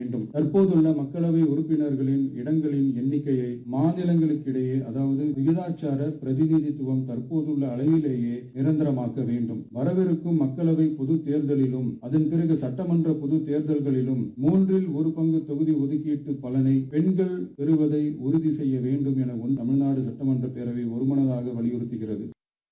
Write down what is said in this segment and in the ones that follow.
வேண்டும் தற்போதுள்ள மக்களவை உறுப்பினர்களின் இடங்களின் எண்ணிக்கையை மாநிலங்களுக்கிடையே அதாவது விகிதாச்சார பிரதிநிதித்துவம் தற்போதுள்ள அளவிலேயே நிரந்தரமாக்க வேண்டும் வரவிருக்கும் மக்களவை பொது தேர்தலிலும் அதன் பிறகு சட்டமன்ற பொது தேர்தல்களிலும் மூன்றில் ஒரு பங்கு தொகுதி ஒதுக்கீட்டு பலனை பெண்கள் பெறுவதை உறுதி செய்ய வேண்டும் என ஒன் தமிழ்நாடு சட்டமன்ற பேரவை ஒருமனதாக வலியுறுத்துகிறது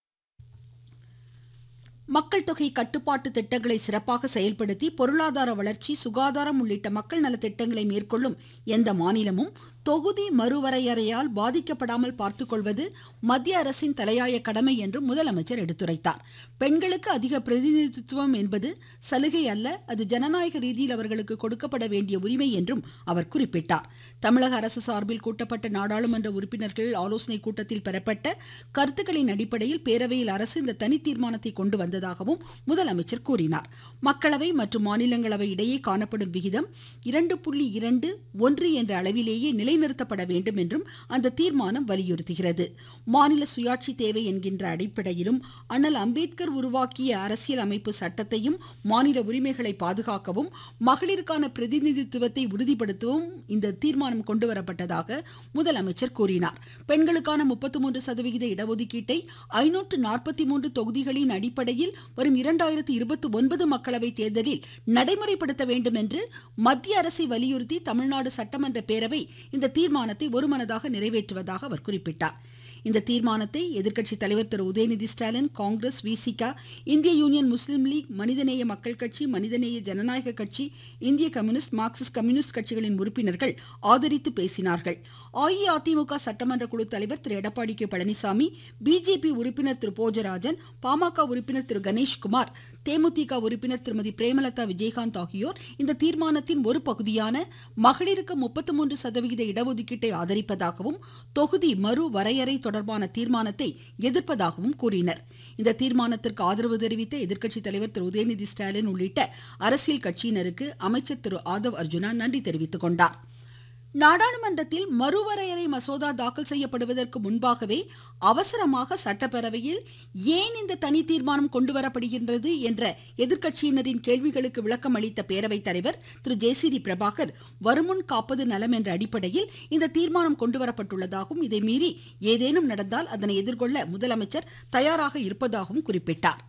மக்கள் தொகை கட்டுப்பாட்டு திட்டங்களை சிறப்பாக செயல்படுத்தி பொருளாதார வளர்ச்சி சுகாதாரம் உள்ளிட்ட மக்கள் நல திட்டங்களை மேற்கொள்ளும் எந்த மாநிலமும் தொகுதி மறுவரையறையால் பாதிக்கப்படாமல் பார்த்துக்கொள்வது மத்திய அரசின் தலையாய கடமை என்று முதலமைச்சர் எடுத்துரைத்தார் பெண்களுக்கு அதிக பிரதிநிதித்துவம் என்பது சலுகை அல்ல அது ஜனநாயக ரீதியில் அவர்களுக்கு கொடுக்கப்பட வேண்டிய உரிமை என்றும் அவர் குறிப்பிட்டார் தமிழக அரசு சார்பில் கூட்டப்பட்ட நாடாளுமன்ற உறுப்பினர்கள் ஆலோசனை கூட்டத்தில் பெறப்பட்ட கருத்துக்களின் அடிப்படையில் பேரவையில் அரசு இந்த தனி தீர்மானத்தை கொண்டு வந்ததாகவும் முதலமைச்சர் கூறினார் மக்களவை மற்றும் மாநிலங்களவை இடையே காணப்படும் விகிதம் இரண்டு புள்ளி இரண்டு ஒன்று என்ற அளவிலேயே நிலைநிறுத்தப்பட வேண்டும் என்றும் அந்த தீர்மானம் வலியுறுத்துகிறது மாநில சுயாட்சி தேவை என்கின்ற அடிப்படையிலும் அண்ணல் அம்பேத்கர் உருவாக்கிய அரசியல் அமைப்பு சட்டத்தையும் மாநில உரிமைகளை பாதுகாக்கவும் மகளிருக்கான பிரதிநிதித்துவத்தை உறுதிப்படுத்தவும் இந்த தீர்மானம் கொண்டுவரப்பட்டதாக முதலமைச்சர் கூறினார் பெண்களுக்கான முப்பத்தி மூன்று சதவிகித இடஒதுக்கீட்டை ஐநூற்று நாற்பத்தி மூன்று தொகுதிகளின் அடிப்படையில் வரும் இரண்டாயிரத்தி இருபத்தி ஒன்பது மக்களவை தேர்தலில் நடைமுறைப்படுத்த வேண்டும் என்று மத்திய அரசை வலியுறுத்தி தமிழ்நாடு சட்டமன்ற பேரவை இந்த தீர்மானத்தை ஒருமனதாக நிறைவேற்றுவதாக அவர் குறிப்பிட்டார் இந்த தீர்மானத்தை எதிர்க்கட்சி தலைவர் திரு உதயநிதி ஸ்டாலின் காங்கிரஸ் விசிகா இந்திய யூனியன் முஸ்லீம் லீக் மனிதநேய மக்கள் கட்சி மனிதநேய ஜனநாயக கட்சி இந்திய கம்யூனிஸ்ட் மார்க்சிஸ்ட் கம்யூனிஸ்ட் கட்சிகளின் உறுப்பினர்கள் ஆதரித்து பேசினார்கள் அஇஅதிமுக சட்டமன்ற குழு தலைவர் திரு எடப்பாடி கே பழனிசாமி பிஜேபி உறுப்பினர் திரு போஜராஜன் பாமக உறுப்பினர் திரு கணேஷ்குமார் தேமுதிக உறுப்பினர் திருமதி பிரேமலதா விஜயகாந்த் ஆகியோர் இந்த தீர்மானத்தின் ஒரு பகுதியான மகளிருக்கு முப்பத்தி மூன்று சதவிகித இடஒதுக்கீட்டை ஆதரிப்பதாகவும் தொகுதி மறு வரையறை தொடர்பான தீர்மானத்தை எதிர்ப்பதாகவும் கூறினர் இந்த தீர்மானத்திற்கு ஆதரவு தெரிவித்த எதிர்க்கட்சித் தலைவர் திரு உதயநிதி ஸ்டாலின் உள்ளிட்ட அரசியல் கட்சியினருக்கு அமைச்சர் திரு ஆதவ் அர்ஜுனா நன்றி தெரிவித்துக் கொண்டார் நாடாளுமன்றத்தில் மறுவரையறை மசோதா தாக்கல் செய்யப்படுவதற்கு முன்பாகவே அவசரமாக சட்டப்பேரவையில் ஏன் இந்த தனி தீர்மானம் கொண்டுவரப்படுகின்றது என்ற எதிர்க்கட்சியினரின் கேள்விகளுக்கு விளக்கம் அளித்த பேரவைத் தலைவர் திரு ஜே சி டி பிரபாகர் வருமுன் காப்பது நலம் என்ற அடிப்படையில் இந்த தீர்மானம் கொண்டுவரப்பட்டுள்ளதாகவும் இதை மீறி ஏதேனும் நடந்தால் அதனை எதிர்கொள்ள முதலமைச்சர் தயாராக இருப்பதாகவும் குறிப்பிட்டார்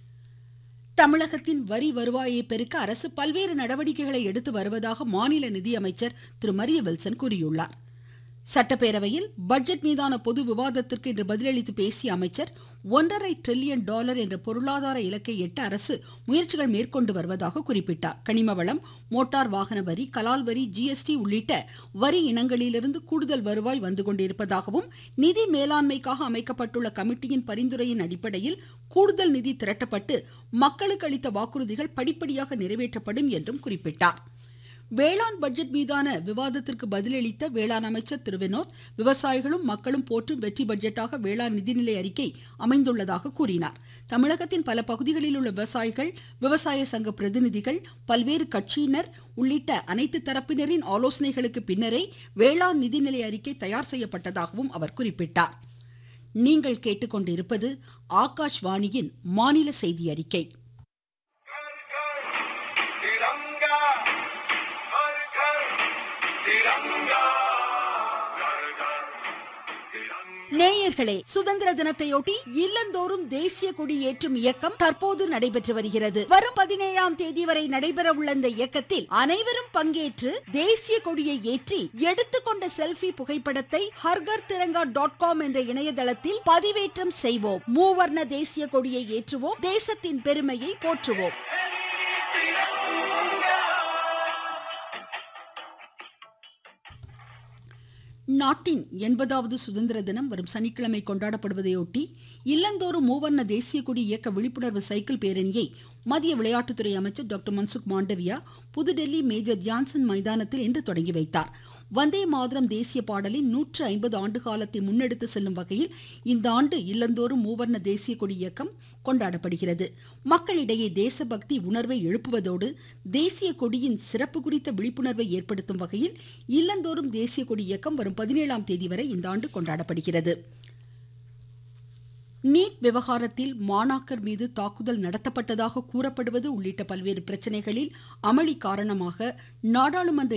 தமிழகத்தின் வரி வருவாயை பெருக்க அரசு பல்வேறு நடவடிக்கைகளை எடுத்து வருவதாக மாநில நிதியமைச்சர் திரு மரிய வில்சன் கூறியுள்ளார் சட்டப்பேரவையில் பட்ஜெட் மீதான பொது விவாதத்திற்கு இன்று பதிலளித்து பேசிய அமைச்சர் ஒன்றரை டிரில்லியன் டாலர் என்ற பொருளாதார இலக்கை எட்ட அரசு முயற்சிகள் மேற்கொண்டு வருவதாக குறிப்பிட்டார் கனிம வளம் மோட்டார் வாகன வரி கலால் வரி ஜிஎஸ்டி உள்ளிட்ட வரி இனங்களிலிருந்து கூடுதல் வருவாய் வந்து கொண்டிருப்பதாகவும் நிதி மேலாண்மைக்காக அமைக்கப்பட்டுள்ள கமிட்டியின் பரிந்துரையின் அடிப்படையில் கூடுதல் நிதி திரட்டப்பட்டு மக்களுக்கு அளித்த வாக்குறுதிகள் படிப்படியாக நிறைவேற்றப்படும் என்றும் குறிப்பிட்டார் வேளாண் பட்ஜெட் மீதான விவாதத்திற்கு பதிலளித்த வேளாண் அமைச்சர் திரு வினோத் விவசாயிகளும் மக்களும் போற்றும் வெற்றி பட்ஜெட்டாக வேளாண் நிதிநிலை அறிக்கை அமைந்துள்ளதாக கூறினார் தமிழகத்தின் பல பகுதிகளில் உள்ள விவசாயிகள் விவசாய சங்க பிரதிநிதிகள் பல்வேறு கட்சியினர் உள்ளிட்ட அனைத்து தரப்பினரின் ஆலோசனைகளுக்கு பின்னரே வேளாண் நிதிநிலை அறிக்கை தயார் செய்யப்பட்டதாகவும் அவர் குறிப்பிட்டார் நீங்கள் கேட்டுக்கொண்டிருப்பது ஆகாஷ்வாணியின் மாநில செய்தி அறிக்கை तिरंगा हर घर तिरंगा घर घर तिरंगा நேயர்களே சுதந்திர தினத்தையொட்டி இல்லந்தோறும் தேசிய கொடி ஏற்றும் இயக்கம் தற்போது நடைபெற்று வருகிறது வரும் பதினேழாம் தேதி வரை நடைபெற உள்ள இந்த இயக்கத்தில் அனைவரும் பங்கேற்று தேசிய கொடியை ஏற்றி எடுத்துக்கொண்ட செல்ஃபி புகைப்படத்தை ஹர்கர் திரங்கா டாட் காம் என்ற இணையதளத்தில் பதிவேற்றம் செய்வோம் மூவர்ண தேசிய கொடியை ஏற்றுவோம் தேசத்தின் பெருமையை போற்றுவோம் நாட்டின் எண்பதாவது சுதந்திர தினம் வரும் சனிக்கிழமை கொண்டாடப்படுவதையொட்டி இல்லந்தோறும் மூவர்ண தேசிய கொடி இயக்க விழிப்புணர்வு சைக்கிள் பேரணியை மத்திய விளையாட்டுத்துறை அமைச்சர் டாக்டர் மன்சுக் மாண்டவியா புதுடெல்லி மேஜர் தியான்சன் மைதானத்தில் இன்று தொடங்கி வைத்தார் வந்தே மாதரம் தேசிய பாடலின் நூற்று ஐம்பது ஆண்டு காலத்தை முன்னெடுத்து செல்லும் வகையில் இந்த ஆண்டு இல்லந்தோறும் மூவர்ண தேசிய கொடி இயக்கம் கொண்டாடப்படுகிறது மக்களிடையே தேசபக்தி உணர்வை எழுப்புவதோடு தேசிய கொடியின் சிறப்பு குறித்த விழிப்புணர்வை ஏற்படுத்தும் வகையில் இல்லந்தோறும் தேசிய கொடி இயக்கம் வரும் பதினேழாம் தேதி வரை இந்த ஆண்டு கொண்டாடப்படுகிறது நீட் விவகாரத்தில் மாணாக்கர் மீது தாக்குதல் நடத்தப்பட்டதாக கூறப்படுவது உள்ளிட்ட பல்வேறு பிரச்சனைகளில் அமளி காரணமாக நாடாளுமன்ற